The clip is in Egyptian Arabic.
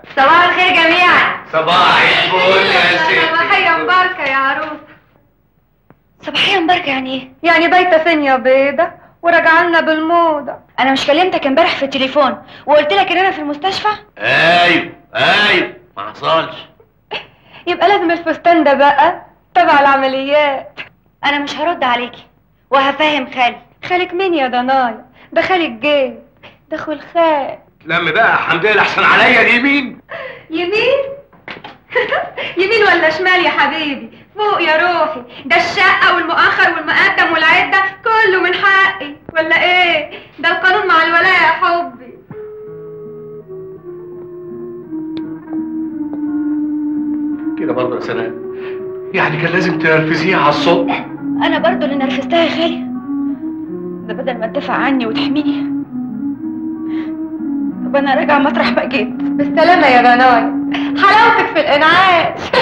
صباح الخير جميعا صباح الفل يا ستي صباحية مباركة يا عروس صباحية مباركة يعني ايه؟ يعني بايتة فين يا بيضة وراجعة لنا بالموضة انا مش كلمتك امبارح في التليفون وقلت لك ان انا في المستشفى ايوه ايوه ما حصلش يبقى لازم الفستان ده بقى تبع العمليات انا مش هرد عليكي وهفهم خالي خالك مين يا ضنايا ده خالك جه ده اخو الخال لم بقى حمد لله احسن عليا اليمين يمين يمين ولا شمال يا حبيبي فوق يا روحي ده الشقة والمؤخر والمقدم والعدة كله من حقي ولا ايه ده القانون مع الولاء يا حبي كده برضه يا سناء يعني كان لازم تنرفزيها على الصبح انا برضو اللي نرفزتها يا خالي ده بدل ما تدافع عني وتحميني طب انا راجعه مطرح ما جيت بالسلامة يا ضنايا حلاوتك في الانعاش